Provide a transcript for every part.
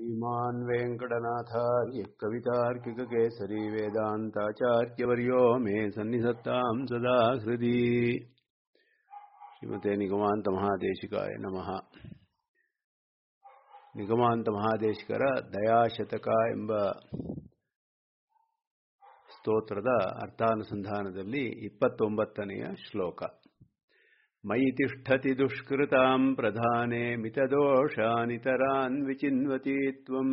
श्रीमान् वेङ्कटनाथार्य कवितार्किककेसरी वेदान्ताचार्यवर्यो मे सन्निधत्ताम् सदा हृदि ಶ್ರೀಮತೆ ನಿಗಮಾಂತ ಮಹಾದೇಶಿಕಾಯ ನಮಃ ನಿಗಮಾಂತ ಮಹಾದೇಶಿಕರ ದಯಾಶತಕ ಎಂಬ ಸ್ತೋತ್ರದ ಅರ್ಥಾನುಸಂಧಾನದಲ್ಲಿ ಇಪ್ಪತ್ತೊಂಬತ್ತನೆಯ ಶ್ಲೋಕ ಮಯಿ ತಿಷ್ಠತಿ ದುಷ್ಕೃತಾಂ ಪ್ರಧಾನೆ ಮಿತದೋಷಾನಿತರಾನ್ ವಿಚಿನ್ವತಿ ತ್ವಂ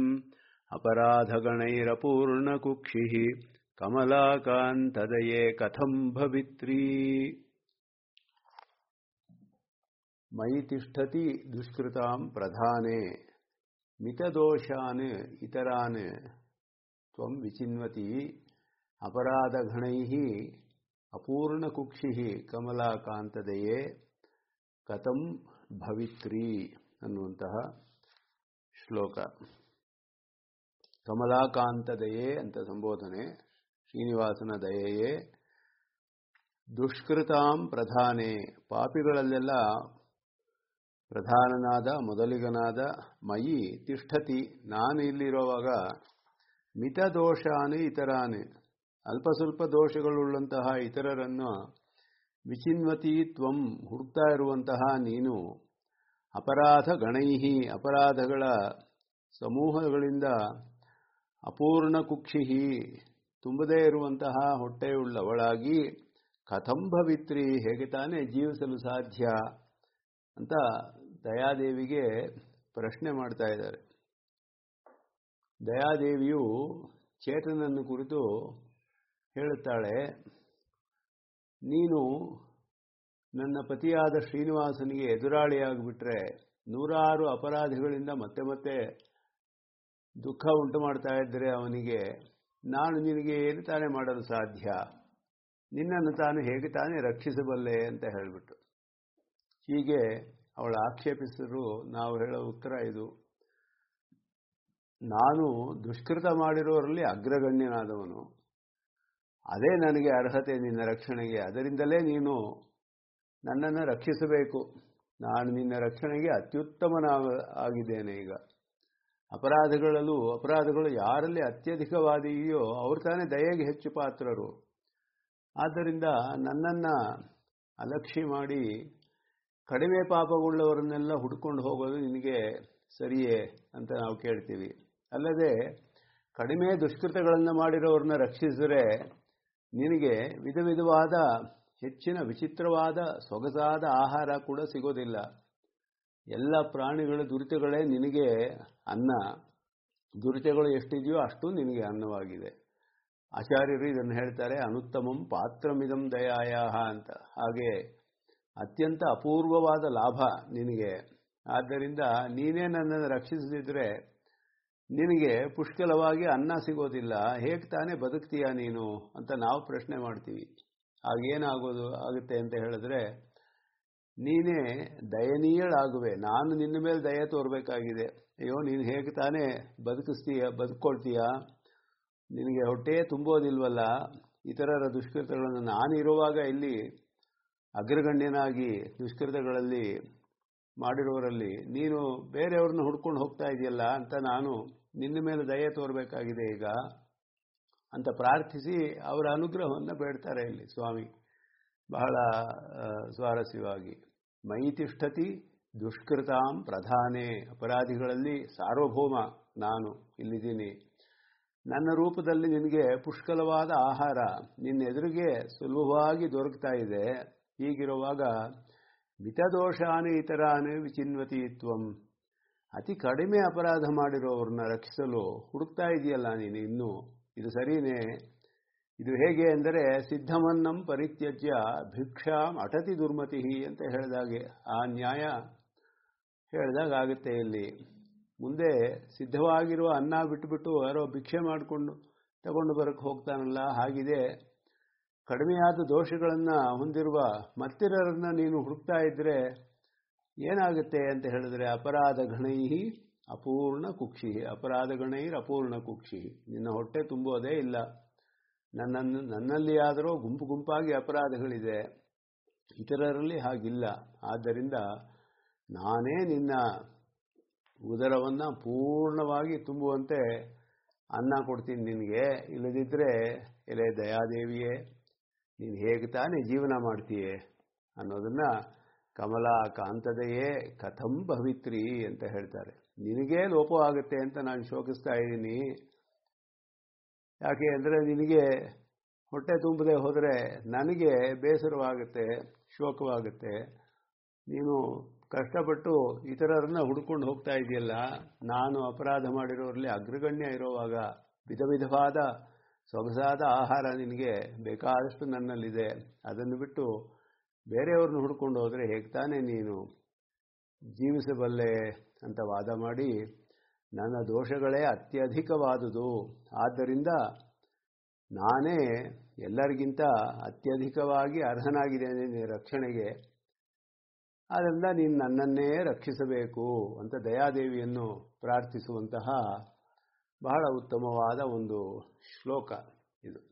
ಅಪರಾಧಗಣೈರಪೂರ್ಣಕುಕ್ಷಿಃ ಕಮಲಾಕಾಂತದಯೇ ಕಥಂ ಭವಿತ್ರೀ ಮಯಿ ತಿಷ್ಠತಿ ದುಷ್ಕೃತಾಂ ಪ್ರಧಾನೆ ಮಿತದೋಷಾನ್ ಇತರಾನ್ ತ್ವಂ ವಿಚಿನ್ವತಿ ಅಪರಾಧಗಣೈಃ ಅಪೂರ್ಣಕುಕ್ಷಿಃ ಕಮಲಾಕಾಂತದಯೇ ಕಥಂ ಭವಿತ್ರಿ ಅನ್ನುವಂತಹ ಶ್ಲೋಕ ಕಮಲಾಕಾಂತದಯೇ ಅಂತ ಸಂಬೋಧನೆ ಶ್ರೀನಿವಾಸನ ದಯೆಯೇ ದುಷ್ಕೃತಾಂ ಪ್ರಧಾನೆ ಪಾಪಿಗಳಲ್ಲೆಲ್ಲ ಪ್ರಧಾನನಾದ ಮೊದಲಿಗನಾದ ಮಯಿ ತಿಷ್ಠತಿ ನಾನು ಇಲ್ಲಿರುವಾಗ ಮಿತ ದೋಷಾನು ಇತರಾನು ಅಲ್ಪ ಸ್ವಲ್ಪ ದೋಷಗಳುಳ್ಳಂತಹ ಇತರರನ್ನು ವಿಚಿನ್ವತಿ ತ್ವಂ ಹುಡುಕ್ತಾ ಇರುವಂತಹ ನೀನು ಅಪರಾಧ ಗಣೈಹಿ ಅಪರಾಧಗಳ ಸಮೂಹಗಳಿಂದ ಅಪೂರ್ಣ ಕುಕ್ಷಿಹಿ ತುಂಬದೇ ಇರುವಂತಹ ಹೊಟ್ಟೆಯುಳ್ಳವಳಾಗಿ ಕಥಂಭವಿತ್ರಿ ಹೇಗೆ ತಾನೇ ಜೀವಿಸಲು ಸಾಧ್ಯ ಅಂತ ದಯಾದೇವಿಗೆ ಪ್ರಶ್ನೆ ಮಾಡ್ತಾ ಇದ್ದಾರೆ ದಯಾದೇವಿಯು ಚೇತನನ್ನು ಕುರಿತು ಹೇಳುತ್ತಾಳೆ ನೀನು ನನ್ನ ಪತಿಯಾದ ಶ್ರೀನಿವಾಸನಿಗೆ ಎದುರಾಳಿಯಾಗಿಬಿಟ್ರೆ ನೂರಾರು ಅಪರಾಧಿಗಳಿಂದ ಮತ್ತೆ ಮತ್ತೆ ದುಃಖ ಉಂಟು ಮಾಡ್ತಾ ಇದ್ದರೆ ಅವನಿಗೆ ನಾನು ನಿನಗೆ ಏನು ತಾನೇ ಮಾಡಲು ಸಾಧ್ಯ ನಿನ್ನನ್ನು ತಾನು ಹೇಗೆ ತಾನೇ ರಕ್ಷಿಸಬಲ್ಲೆ ಅಂತ ಹೇಳಿಬಿಟ್ಟು ಹೀಗೆ ಅವಳ ಆಕ್ಷೇಪಿಸಿದ್ರು ನಾವು ಹೇಳೋ ಉತ್ತರ ಇದು ನಾನು ದುಷ್ಕೃತ ಮಾಡಿರೋರಲ್ಲಿ ಅಗ್ರಗಣ್ಯನಾದವನು ಅದೇ ನನಗೆ ಅರ್ಹತೆ ನಿನ್ನ ರಕ್ಷಣೆಗೆ ಅದರಿಂದಲೇ ನೀನು ನನ್ನನ್ನು ರಕ್ಷಿಸಬೇಕು ನಾನು ನಿನ್ನ ರಕ್ಷಣೆಗೆ ಅತ್ಯುತ್ತಮನ ಆಗಿದ್ದೇನೆ ಈಗ ಅಪರಾಧಗಳಲ್ಲೂ ಅಪರಾಧಗಳು ಯಾರಲ್ಲಿ ಅತ್ಯಧಿಕವಾದಿಯೋ ಅವರು ತಾನೇ ದಯೆಗೆ ಹೆಚ್ಚು ಪಾತ್ರರು ಆದ್ದರಿಂದ ನನ್ನನ್ನು ಅಲಕ್ಷ್ಯ ಮಾಡಿ ಕಡಿಮೆ ಪಾಪವುಳ್ಳವರನ್ನೆಲ್ಲ ಹುಡ್ಕೊಂಡು ಹೋಗೋದು ನಿನಗೆ ಸರಿಯೇ ಅಂತ ನಾವು ಕೇಳ್ತೀವಿ ಅಲ್ಲದೆ ಕಡಿಮೆ ದುಷ್ಕೃತಗಳನ್ನು ಮಾಡಿರೋರನ್ನ ರಕ್ಷಿಸಿದರೆ ನಿನಗೆ ವಿಧ ವಿಧವಾದ ಹೆಚ್ಚಿನ ವಿಚಿತ್ರವಾದ ಸೊಗಸಾದ ಆಹಾರ ಕೂಡ ಸಿಗೋದಿಲ್ಲ ಎಲ್ಲ ಪ್ರಾಣಿಗಳ ದುರಿತಗಳೇ ನಿನಗೆ ಅನ್ನ ದುರಿತಗಳು ಎಷ್ಟಿದೆಯೋ ಅಷ್ಟು ನಿನಗೆ ಅನ್ನವಾಗಿದೆ ಆಚಾರ್ಯರು ಇದನ್ನು ಹೇಳ್ತಾರೆ ಅನುತ್ತಮಂ ಪಾತ್ರಮಿದಂ ದಯಾಯ ಅಂತ ಹಾಗೆ ಅತ್ಯಂತ ಅಪೂರ್ವವಾದ ಲಾಭ ನಿನಗೆ ಆದ್ದರಿಂದ ನೀನೇ ನನ್ನನ್ನು ರಕ್ಷಿಸದಿದ್ರೆ ನಿನಗೆ ಪುಷ್ಕಲವಾಗಿ ಅನ್ನ ಸಿಗೋದಿಲ್ಲ ಹೇಗೆ ತಾನೇ ಬದುಕ್ತೀಯ ನೀನು ಅಂತ ನಾವು ಪ್ರಶ್ನೆ ಮಾಡ್ತೀವಿ ಆಗೇನಾಗೋದು ಆಗುತ್ತೆ ಅಂತ ಹೇಳಿದ್ರೆ ನೀನೇ ದಯನೀಯಳಾಗುವೆ ನಾನು ನಿನ್ನ ಮೇಲೆ ದಯ ತೋರಬೇಕಾಗಿದೆ ಅಯ್ಯೋ ನೀನು ಹೇಗೆ ತಾನೇ ಬದುಕಿಸ್ತೀಯ ಬದುಕೊಳ್ತೀಯ ನಿನಗೆ ಹೊಟ್ಟೆ ತುಂಬೋದಿಲ್ವಲ್ಲ ಇತರರ ದುಷ್ಕೃತಗಳನ್ನು ನಾನಿರುವಾಗ ಇಲ್ಲಿ ಅಗ್ರಗಣ್ಯನಾಗಿ ದುಷ್ಕೃತಗಳಲ್ಲಿ ಮಾಡಿರೋರಲ್ಲಿ ನೀನು ಬೇರೆಯವ್ರನ್ನ ಹುಡ್ಕೊಂಡು ಹೋಗ್ತಾ ಇದೆಯಲ್ಲ ಅಂತ ನಾನು ನಿನ್ನ ಮೇಲೆ ದಯೆ ತೋರಬೇಕಾಗಿದೆ ಈಗ ಅಂತ ಪ್ರಾರ್ಥಿಸಿ ಅವರ ಅನುಗ್ರಹವನ್ನು ಬೇಡ್ತಾರೆ ಇಲ್ಲಿ ಸ್ವಾಮಿ ಬಹಳ ಸ್ವಾರಸ್ಯವಾಗಿ ಮೈ ತಿಷ್ಠತಿ ದುಷ್ಕೃತಾಂ ಪ್ರಧಾನೆ ಅಪರಾಧಿಗಳಲ್ಲಿ ಸಾರ್ವಭೌಮ ನಾನು ಇಲ್ಲಿದ್ದೀನಿ ನನ್ನ ರೂಪದಲ್ಲಿ ನಿನಗೆ ಪುಷ್ಕಲವಾದ ಆಹಾರ ನಿನ್ನ ಎದುರಿಗೆ ಸುಲಭವಾಗಿ ದೊರಕ್ತಾ ಇದೆ ಹೀಗಿರುವಾಗ ಮಿತದೋಷಾನು ಇತರಾನು ವಿಚಿನ್ವತಿ ತ್ವಂ ಅತಿ ಕಡಿಮೆ ಅಪರಾಧ ಮಾಡಿರೋವ್ರನ್ನ ರಕ್ಷಿಸಲು ಹುಡುಕ್ತಾ ಇದೆಯಲ್ಲ ನೀನು ಇನ್ನೂ ಇದು ಸರಿನೇ ಇದು ಹೇಗೆ ಅಂದರೆ ಸಿದ್ಧಮನ್ನಂ ಪರಿತ್ಯಜ್ಯ ಭಿಕ್ಷಾಂ ಅಟತಿ ದುರ್ಮತಿ ಅಂತ ಹೇಳಿದಾಗೆ ಆ ನ್ಯಾಯ ಹೇಳಿದಾಗ ಆಗುತ್ತೆ ಇಲ್ಲಿ ಮುಂದೆ ಸಿದ್ಧವಾಗಿರುವ ಅನ್ನ ಬಿಟ್ಟುಬಿಟ್ಟು ಯಾರೋ ಭಿಕ್ಷೆ ಮಾಡಿಕೊಂಡು ತಗೊಂಡು ಬರಕ್ಕೆ ಹೋಗ್ತಾನಲ್ಲ ಹಾಗಿದೆ ಕಡಿಮೆಯಾದ ದೋಷಗಳನ್ನು ಹೊಂದಿರುವ ಮತ್ತಿರರನ್ನ ನೀನು ಹುಡುಕ್ತಾ ಇದ್ರೆ ಏನಾಗುತ್ತೆ ಅಂತ ಹೇಳಿದ್ರೆ ಅಪರಾಧ ಗಣೈಹಿ ಅಪೂರ್ಣ ಕುಕ್ಷಿ ಅಪರಾಧ ಗಣೈರ್ ಅಪೂರ್ಣ ಕುಕ್ಷಿ ನಿನ್ನ ಹೊಟ್ಟೆ ತುಂಬೋದೇ ಇಲ್ಲ ನನ್ನನ್ನು ನನ್ನಲ್ಲಿ ಆದರೂ ಗುಂಪು ಗುಂಪಾಗಿ ಅಪರಾಧಗಳಿದೆ ಇತರರಲ್ಲಿ ಹಾಗಿಲ್ಲ ಆದ್ದರಿಂದ ನಾನೇ ನಿನ್ನ ಉದರವನ್ನು ಪೂರ್ಣವಾಗಿ ತುಂಬುವಂತೆ ಅನ್ನ ಕೊಡ್ತೀನಿ ನಿನಗೆ ಇಲ್ಲದಿದ್ದರೆ ಎಲೆ ದಯಾದೇವಿಯೇ ನೀನು ಹೇಗೆ ತಾನೇ ಜೀವನ ಮಾಡ್ತೀಯೇ ಅನ್ನೋದನ್ನ ಕಮಲಾ ಕಾಂತದೆಯೇ ಕಥಂ ಭವಿತ್ರಿ ಅಂತ ಹೇಳ್ತಾರೆ ನಿನಗೇ ಲೋಪ ಆಗುತ್ತೆ ಅಂತ ನಾನು ಶೋಕಿಸ್ತಾ ಇದ್ದೀನಿ ಯಾಕೆ ಅಂದರೆ ನಿನಗೆ ಹೊಟ್ಟೆ ತುಂಬದೆ ಹೋದರೆ ನನಗೆ ಬೇಸರವಾಗುತ್ತೆ ಶೋಕವಾಗುತ್ತೆ ನೀನು ಕಷ್ಟಪಟ್ಟು ಇತರರನ್ನ ಹುಡ್ಕೊಂಡು ಹೋಗ್ತಾ ಇದೆಯಲ್ಲ ನಾನು ಅಪರಾಧ ಮಾಡಿರೋರಲ್ಲಿ ಅಗ್ರಗಣ್ಯ ಇರೋವಾಗ ವಿಧ ವಿಧವಾದ ಸೊಗಸಾದ ಆಹಾರ ನಿನಗೆ ಬೇಕಾದಷ್ಟು ನನ್ನಲ್ಲಿದೆ ಅದನ್ನು ಬಿಟ್ಟು ಬೇರೆಯವ್ರನ್ನ ಹುಡ್ಕೊಂಡು ಹೋದರೆ ಹೇಗೆ ತಾನೇ ನೀನು ಜೀವಿಸಬಲ್ಲೆ ಅಂತ ವಾದ ಮಾಡಿ ನನ್ನ ದೋಷಗಳೇ ಅತ್ಯಧಿಕವಾದುದು ಆದ್ದರಿಂದ ನಾನೇ ಎಲ್ಲರಿಗಿಂತ ಅತ್ಯಧಿಕವಾಗಿ ಅರ್ಹನಾಗಿದ್ದೇನೆ ರಕ್ಷಣೆಗೆ ಆದ್ದರಿಂದ ನೀನು ನನ್ನನ್ನೇ ರಕ್ಷಿಸಬೇಕು ಅಂತ ದಯಾದೇವಿಯನ್ನು ಪ್ರಾರ್ಥಿಸುವಂತಹ ಬಹಳ ಉತ್ತಮವಾದ ಒಂದು ಶ್ಲೋಕ ಇದು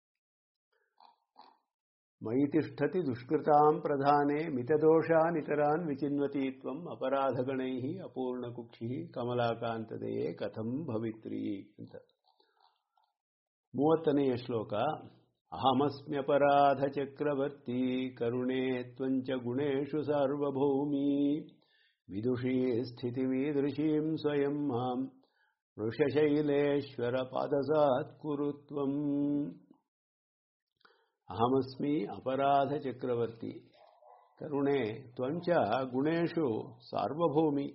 ಮಯಿ ತಿಷ್ಠತಿ ದುಷ್ಕೃತಾಂ ಪ್ರಧಾನೆ ಮಿತದೋಷಾನ್ ಇತರಾನ್ ವಿಚಿನ್ವತಿ ತ್ವಂ ಅಪರಾಧಗಣೈ ಅಪೂರ್ಣಕುಕ್ಷಿ ಕಮಲಾಕಾಂತದೆಯೇ ಕಥಂ ಭವಿತ್ರಿ ಅಂತ ಮೂವತ್ತನೆಯ ಶ್ಲೋಕ ಅಹಮಸ್ಮ್ಯಪರಾಧ ಚಕ್ರವರ್ತಿ ಕರುಣೆ ತ್ವಂಚ ಗುಣೇಶು ಸಾರ್ವಭೌಮಿ ವಿದುಷೀ ಸ್ಥಿತಿಮೀದೃಶೀಂ ಸ್ವಯಂ ಮಾಂ ವೃಷಶೈಲೇಶ್ವರ ಪಾದಸಾತ್ ಕುರುತ್ವಂ ಅಹಮಸ್ಮಿ ಅಪರಾಧ ಚಕ್ರವರ್ತಿ ಕರುಣೆ ತ್ವಂಚ ಗುಣೇಶು ಸಾರ್ವಭೌಮಿ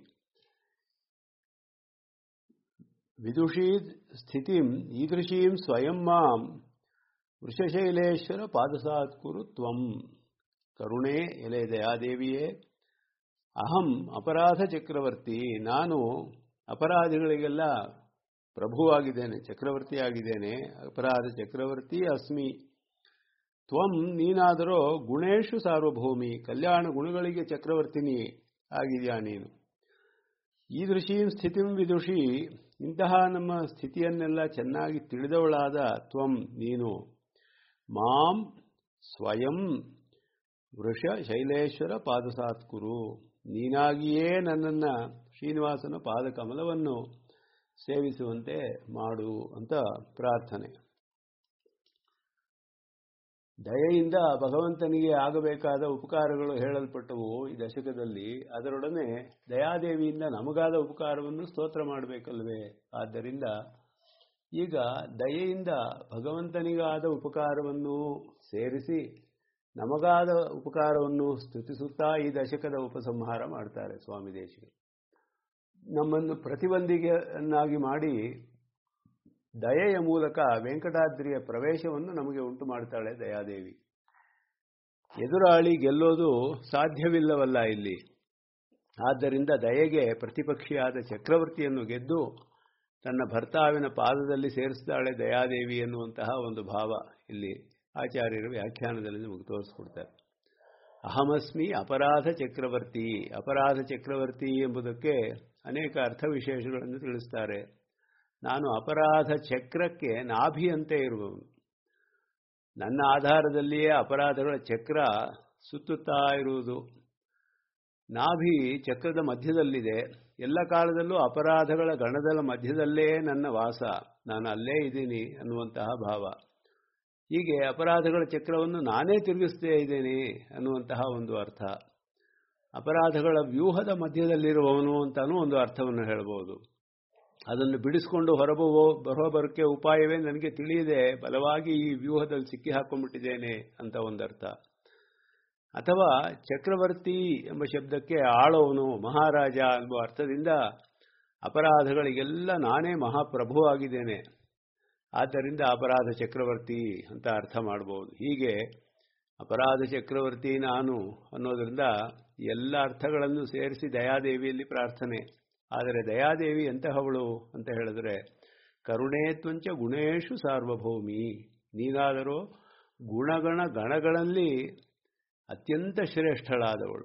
ವಿದುಷೀ ಸ್ಥಿತಿಂ ಈದೃಶೀಂ ಸ್ವಯಂ ಮಾಂ ವೃಷಶೈಲೇಶ್ವರ ಪಾದಸಾತ್ ಕುರು ತ್ವಂ ಕರುಣೆ ಎಲೆ ದಯಾದೇವಿಯೇ ಅಹಂ ಅಪರಾಧ ಚಕ್ರವರ್ತಿ ನಾನು ಅಪರಾಧಿಗಳಿಗೆಲ್ಲ ಪ್ರಭುವಾಗಿದ್ದೇನೆ ಚಕ್ರವರ್ತಿಯಾಗಿದ್ದೇನೆ ಅಪರಾಧ ಚಕ್ರವರ್ತಿ ಅಸ್ಮಿ ತ್ವಂ ನೀನಾದರೂ ಗುಣೇಶು ಸಾರ್ವಭೌಮಿ ಕಲ್ಯಾಣ ಗುಣಗಳಿಗೆ ಚಕ್ರವರ್ತಿನಿ ಆಗಿದೆಯಾ ನೀನು ಈ ದೃಶೀಂ ಸ್ಥಿತಿಂ ವಿದುಷಿ ಇಂತಹ ನಮ್ಮ ಸ್ಥಿತಿಯನ್ನೆಲ್ಲ ಚೆನ್ನಾಗಿ ತಿಳಿದವಳಾದ ತ್ವಂ ನೀನು ಮಾಂ ಸ್ವಯಂ ವೃಷ ಶೈಲೇಶ್ವರ ಪಾದಸಾತ್ಕುರು ನೀನಾಗಿಯೇ ನನ್ನನ್ನು ಶ್ರೀನಿವಾಸನ ಪಾದಕಮಲವನ್ನು ಸೇವಿಸುವಂತೆ ಮಾಡು ಅಂತ ಪ್ರಾರ್ಥನೆ ದಯೆಯಿಂದ ಭಗವಂತನಿಗೆ ಆಗಬೇಕಾದ ಉಪಕಾರಗಳು ಹೇಳಲ್ಪಟ್ಟವು ಈ ದಶಕದಲ್ಲಿ ಅದರೊಡನೆ ದಯಾದೇವಿಯಿಂದ ನಮಗಾದ ಉಪಕಾರವನ್ನು ಸ್ತೋತ್ರ ಮಾಡಬೇಕಲ್ವೇ ಆದ್ದರಿಂದ ಈಗ ದಯೆಯಿಂದ ಭಗವಂತನಿಗಾದ ಉಪಕಾರವನ್ನು ಸೇರಿಸಿ ನಮಗಾದ ಉಪಕಾರವನ್ನು ಸ್ತುತಿಸುತ್ತಾ ಈ ದಶಕದ ಉಪಸಂಹಾರ ಮಾಡ್ತಾರೆ ಸ್ವಾಮಿ ದೇಶಿಗೆ ನಮ್ಮನ್ನು ಪ್ರತಿಬಂಧಿಗೆಯನ್ನಾಗಿ ಮಾಡಿ ದಯೆಯ ಮೂಲಕ ವೆಂಕಟಾದ್ರಿಯ ಪ್ರವೇಶವನ್ನು ನಮಗೆ ಉಂಟು ಮಾಡ್ತಾಳೆ ದಯಾದೇವಿ ಎದುರಾಳಿ ಗೆಲ್ಲೋದು ಸಾಧ್ಯವಿಲ್ಲವಲ್ಲ ಇಲ್ಲಿ ಆದ್ದರಿಂದ ದಯೆಗೆ ಪ್ರತಿಪಕ್ಷಿಯಾದ ಚಕ್ರವರ್ತಿಯನ್ನು ಗೆದ್ದು ತನ್ನ ಭರ್ತಾವಿನ ಪಾದದಲ್ಲಿ ಸೇರಿಸ್ತಾಳೆ ದಯಾದೇವಿ ಎನ್ನುವಂತಹ ಒಂದು ಭಾವ ಇಲ್ಲಿ ಆಚಾರ್ಯರ ವ್ಯಾಖ್ಯಾನದಲ್ಲಿ ನಮಗೆ ತೋರಿಸ್ಕೊಡ್ತಾರೆ ಅಹಮಸ್ಮಿ ಅಪರಾಧ ಚಕ್ರವರ್ತಿ ಅಪರಾಧ ಚಕ್ರವರ್ತಿ ಎಂಬುದಕ್ಕೆ ಅನೇಕ ಅರ್ಥ ವಿಶೇಷಗಳನ್ನು ತಿಳಿಸ್ತಾರೆ ನಾನು ಅಪರಾಧ ಚಕ್ರಕ್ಕೆ ನಾಭಿಯಂತೆ ಇರುವವನು ನನ್ನ ಆಧಾರದಲ್ಲಿಯೇ ಅಪರಾಧಗಳ ಚಕ್ರ ಸುತ್ತುತ್ತಾ ಇರುವುದು ನಾಭಿ ಚಕ್ರದ ಮಧ್ಯದಲ್ಲಿದೆ ಎಲ್ಲ ಕಾಲದಲ್ಲೂ ಅಪರಾಧಗಳ ಗಣದಲ ಮಧ್ಯದಲ್ಲೇ ನನ್ನ ವಾಸ ನಾನು ಅಲ್ಲೇ ಇದ್ದೀನಿ ಅನ್ನುವಂತಹ ಭಾವ ಹೀಗೆ ಅಪರಾಧಗಳ ಚಕ್ರವನ್ನು ನಾನೇ ತಿರುಗಿಸ್ತೇ ಇದ್ದೇನೆ ಅನ್ನುವಂತಹ ಒಂದು ಅರ್ಥ ಅಪರಾಧಗಳ ವ್ಯೂಹದ ಮಧ್ಯದಲ್ಲಿರುವವನು ಅಂತಾನೂ ಒಂದು ಅರ್ಥವನ್ನು ಹೇಳಬಹುದು ಅದನ್ನು ಬಿಡಿಸಿಕೊಂಡು ಹೊರಬೋ ಹೊರಬರೋಕ್ಕೆ ಉಪಾಯವೇ ನನಗೆ ತಿಳಿಯದೆ ಬಲವಾಗಿ ಈ ವ್ಯೂಹದಲ್ಲಿ ಸಿಕ್ಕಿ ಹಾಕೊಂಡ್ಬಿಟ್ಟಿದ್ದೇನೆ ಅಂತ ಒಂದರ್ಥ ಅಥವಾ ಚಕ್ರವರ್ತಿ ಎಂಬ ಶಬ್ದಕ್ಕೆ ಆಳೋವನು ಮಹಾರಾಜ ಎಂಬ ಅರ್ಥದಿಂದ ಅಪರಾಧಗಳಿಗೆಲ್ಲ ನಾನೇ ಮಹಾಪ್ರಭುವಾಗಿದ್ದೇನೆ ಆದ್ದರಿಂದ ಅಪರಾಧ ಚಕ್ರವರ್ತಿ ಅಂತ ಅರ್ಥ ಮಾಡಬಹುದು ಹೀಗೆ ಅಪರಾಧ ಚಕ್ರವರ್ತಿ ನಾನು ಅನ್ನೋದರಿಂದ ಎಲ್ಲ ಅರ್ಥಗಳನ್ನು ಸೇರಿಸಿ ದಯಾದೇವಿಯಲ್ಲಿ ಪ್ರಾರ್ಥನೆ ಆದರೆ ದಯಾದೇವಿ ಎಂತಹವಳು ಅಂತ ಹೇಳಿದ್ರೆ ಕರುಣೇ ತ್ವಂಚ ಗುಣೇಶು ಸಾರ್ವಭೌಮಿ ನೀನಾದರೂ ಗುಣಗಣ ಗಣಗಳಲ್ಲಿ ಅತ್ಯಂತ ಶ್ರೇಷ್ಠಳಾದವಳು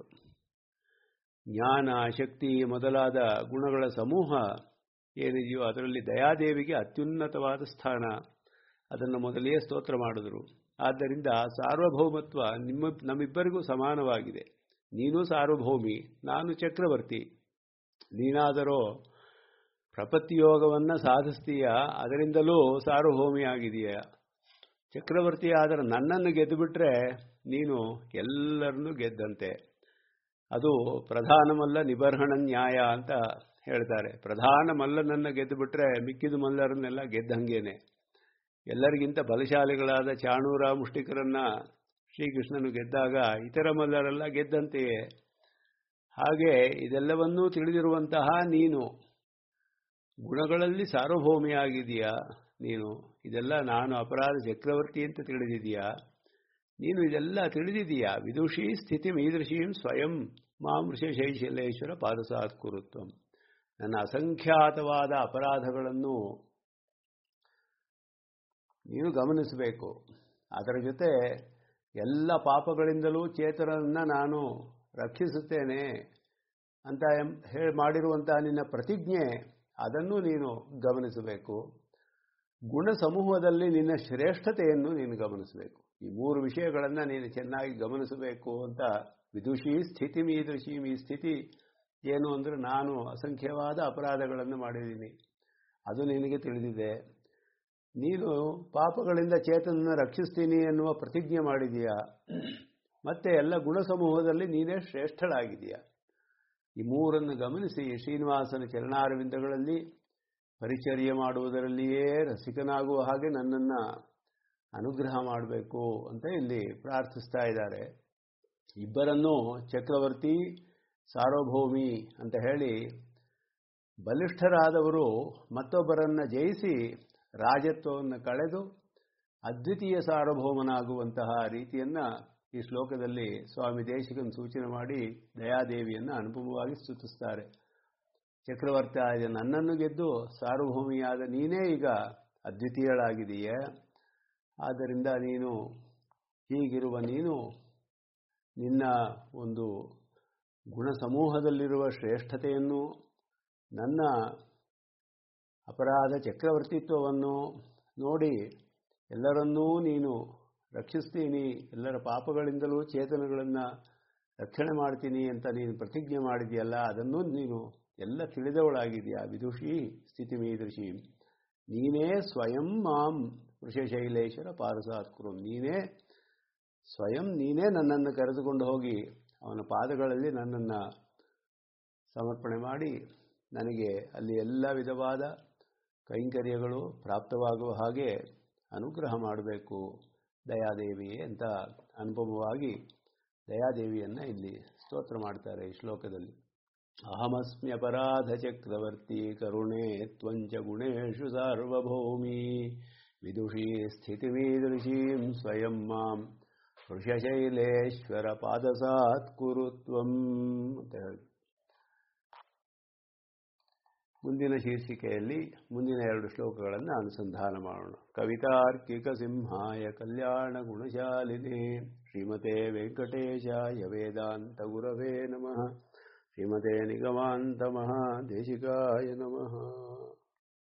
ಜ್ಞಾನ ಶಕ್ತಿ ಮೊದಲಾದ ಗುಣಗಳ ಸಮೂಹ ಏನಿದೆಯೋ ಅದರಲ್ಲಿ ದಯಾದೇವಿಗೆ ಅತ್ಯುನ್ನತವಾದ ಸ್ಥಾನ ಅದನ್ನು ಮೊದಲೇ ಸ್ತೋತ್ರ ಮಾಡಿದರು ಆದ್ದರಿಂದ ಸಾರ್ವಭೌಮತ್ವ ನಿಮ್ಮ ನಮ್ಮಿಬ್ಬರಿಗೂ ಸಮಾನವಾಗಿದೆ ನೀನು ಸಾರ್ವಭೌಮಿ ನಾನು ಚಕ್ರವರ್ತಿ ನೀನಾದರೂ ಪ್ರಪತ್ತಿಯೋಗವನ್ನು ಸಾಧಿಸ್ತೀಯ ಅದರಿಂದಲೂ ಸಾರ್ವಭೌಮಿಯಾಗಿದೆಯ ಚಕ್ರವರ್ತಿ ಆದರೆ ನನ್ನನ್ನು ಗೆದ್ದುಬಿಟ್ರೆ ನೀನು ಎಲ್ಲರನ್ನೂ ಗೆದ್ದಂತೆ ಅದು ಪ್ರಧಾನ ಮಲ್ಲ ನಿಬರ್ಹಣ ನ್ಯಾಯ ಅಂತ ಹೇಳ್ತಾರೆ ಪ್ರಧಾನ ಮಲ್ಲನನ್ನು ಗೆದ್ದು ಬಿಟ್ರೆ ಮಿಕ್ಕಿದ ಮಲ್ಲರನ್ನೆಲ್ಲ ಗೆದ್ದಂಗೇನೆ ಎಲ್ಲರಿಗಿಂತ ಬಲಶಾಲಿಗಳಾದ ಚಾಣೂರ ಮುಷ್ಟಿಕರನ್ನ ಶ್ರೀಕೃಷ್ಣನು ಗೆದ್ದಾಗ ಇತರ ಮಲ್ಲರೆಲ್ಲ ಗೆದ್ದಂತೆಯೇ ಹಾಗೆ ಇದೆಲ್ಲವನ್ನೂ ತಿಳಿದಿರುವಂತಹ ನೀನು ಗುಣಗಳಲ್ಲಿ ಸಾರ್ವಭೌಮಿಯಾಗಿದೆಯಾ ನೀನು ಇದೆಲ್ಲ ನಾನು ಅಪರಾಧ ಚಕ್ರವರ್ತಿ ಅಂತ ತಿಳಿದಿದೆಯಾ ನೀನು ಇದೆಲ್ಲ ತಿಳಿದಿದೆಯಾ ವಿದುಷಿ ಸ್ಥಿತಿ ಮೀದೃಶೀಂ ಸ್ವಯಂ ಮಾಂ ಋಷಶೈಶಲೇಶ್ವರ ಪಾದಸಾತ್ ಕುರುತ್ವಂ ನನ್ನ ಅಸಂಖ್ಯಾತವಾದ ಅಪರಾಧಗಳನ್ನು ನೀನು ಗಮನಿಸಬೇಕು ಅದರ ಜೊತೆ ಎಲ್ಲ ಪಾಪಗಳಿಂದಲೂ ಚೇತನನ್ನ ನಾನು ರಕ್ಷಿಸುತ್ತೇನೆ ಅಂತ ಹೇಳಿ ಮಾಡಿರುವಂತಹ ನಿನ್ನ ಪ್ರತಿಜ್ಞೆ ಅದನ್ನು ನೀನು ಗಮನಿಸಬೇಕು ಗುಣ ಸಮೂಹದಲ್ಲಿ ನಿನ್ನ ಶ್ರೇಷ್ಠತೆಯನ್ನು ನೀನು ಗಮನಿಸಬೇಕು ಈ ಮೂರು ವಿಷಯಗಳನ್ನು ನೀನು ಚೆನ್ನಾಗಿ ಗಮನಿಸಬೇಕು ಅಂತ ವಿದುಷಿ ಸ್ಥಿತಿ ಮೀದೃಶಿ ಈ ಸ್ಥಿತಿ ಏನು ಅಂದರೆ ನಾನು ಅಸಂಖ್ಯವಾದ ಅಪರಾಧಗಳನ್ನು ಮಾಡಿದ್ದೀನಿ ಅದು ನಿನಗೆ ತಿಳಿದಿದೆ ನೀನು ಪಾಪಗಳಿಂದ ಚೇತನನ್ನು ರಕ್ಷಿಸ್ತೀನಿ ಎನ್ನುವ ಪ್ರತಿಜ್ಞೆ ಮಾಡಿದೀಯಾ ಮತ್ತೆ ಎಲ್ಲ ಗುಣ ಸಮೂಹದಲ್ಲಿ ನೀನೇ ಶ್ರೇಷ್ಠಳಾಗಿದೆಯಾ ಈ ಮೂರನ್ನು ಗಮನಿಸಿ ಶ್ರೀನಿವಾಸನ ಚರಣಾರವಿಂದಗಳಲ್ಲಿ ಪರಿಚರ್ಯ ಮಾಡುವುದರಲ್ಲಿಯೇ ರಸಿಕನಾಗುವ ಹಾಗೆ ನನ್ನನ್ನು ಅನುಗ್ರಹ ಮಾಡಬೇಕು ಅಂತ ಇಲ್ಲಿ ಪ್ರಾರ್ಥಿಸ್ತಾ ಇದ್ದಾರೆ ಇಬ್ಬರನ್ನೂ ಚಕ್ರವರ್ತಿ ಸಾರ್ವಭೌಮಿ ಅಂತ ಹೇಳಿ ಬಲಿಷ್ಠರಾದವರು ಮತ್ತೊಬ್ಬರನ್ನ ಜಯಿಸಿ ರಾಜತ್ವವನ್ನು ಕಳೆದು ಅದ್ವಿತೀಯ ಸಾರ್ವಭೌಮನಾಗುವಂತಹ ರೀತಿಯನ್ನ ಈ ಶ್ಲೋಕದಲ್ಲಿ ಸ್ವಾಮಿ ದೇಶಿಕನ್ ಸೂಚನೆ ಮಾಡಿ ದಯಾದೇವಿಯನ್ನು ಅನುಪಮವಾಗಿ ಸ್ತುತಿಸ್ತಾರೆ ಚಕ್ರವರ್ತಿ ಆದ ನನ್ನನ್ನು ಗೆದ್ದು ಸಾರ್ವಭೌಮಿಯಾದ ನೀನೇ ಈಗ ಅದ್ವಿತೀಯಳಾಗಿದೆಯೇ ಆದ್ದರಿಂದ ನೀನು ಹೀಗಿರುವ ನೀನು ನಿನ್ನ ಒಂದು ಗುಣ ಸಮೂಹದಲ್ಲಿರುವ ಶ್ರೇಷ್ಠತೆಯನ್ನು ನನ್ನ ಅಪರಾಧ ಚಕ್ರವರ್ತಿತ್ವವನ್ನು ನೋಡಿ ಎಲ್ಲರನ್ನೂ ನೀನು ರಕ್ಷಿಸ್ತೀನಿ ಎಲ್ಲರ ಪಾಪಗಳಿಂದಲೂ ಚೇತನಗಳನ್ನು ರಕ್ಷಣೆ ಮಾಡ್ತೀನಿ ಅಂತ ನೀನು ಪ್ರತಿಜ್ಞೆ ಮಾಡಿದೆಯಲ್ಲ ಅದನ್ನು ನೀನು ಎಲ್ಲ ತಿಳಿದವಳಾಗಿದೆಯಾ ವಿದುಷಿ ಸ್ಥಿತಿ ಮೀದೃಶಿ ನೀನೇ ಸ್ವಯಂ ಮಾಂ ವೃಷಶೈಲೇಶ್ವರ ಪಾರಸಾತ್ಕುರು ನೀನೇ ಸ್ವಯಂ ನೀನೇ ನನ್ನನ್ನು ಕರೆದುಕೊಂಡು ಹೋಗಿ ಅವನ ಪಾದಗಳಲ್ಲಿ ನನ್ನನ್ನು ಸಮರ್ಪಣೆ ಮಾಡಿ ನನಗೆ ಅಲ್ಲಿ ಎಲ್ಲ ವಿಧವಾದ ಕೈಂಕರ್ಯಗಳು ಪ್ರಾಪ್ತವಾಗುವ ಹಾಗೆ ಅನುಗ್ರಹ ಮಾಡಬೇಕು ದಯಾದೇವಿಯೇ ಅಂತ ಅನುಪಮವಾಗಿ ದಯಾದೇವಿಯನ್ನು ಇಲ್ಲಿ ಸ್ತೋತ್ರ ಮಾಡ್ತಾರೆ ಈ ಶ್ಲೋಕದಲ್ಲಿ ಅಹಮಸ್ಮ್ಯಪರಾಧ ಚಕ್ರವರ್ತಿ ಕರುಣೆ ತ್ವಂಚ ಗುಣೇಶು ಸಾರ್ವಭೌಮಿ ವಿದುಷಿ ಸ್ಥಿತಿಮೀದೃಶೀಂ ಸ್ವಯಂ ಮಾಂ ವೃಷಶೈಲೇಶ್ವರ ಪಾದಸಾತ್ ಕುರುತ್ವಂ ಅಂತ ಹೇಳಿ ಮುಂದಿನ ಶೀರ್ಷಿಕೆಯಲ್ಲಿ ಮುಂದಿನ ಎರಡು ಶ್ಲೋಕಗಳನ್ನು ಅನುಸಂಧಾನ ಮಾಡೋಣ ಕವಿತಾರ್ಕಿಕ ಸಿಂಹಾಯ ಕಲ್ಯಾಣ ಗುಣಶಾಲಿನೇ ಶ್ರೀಮತೆ ವೆಂಕಟೇಶಾಯ ವೇದಾಂತ ಗುರವೇ ನಮಃ ಶ್ರೀಮತೆ ನಿಗಮಾಂತ ಮಹಾದೇಶಿಕಾಯ ನಮಃ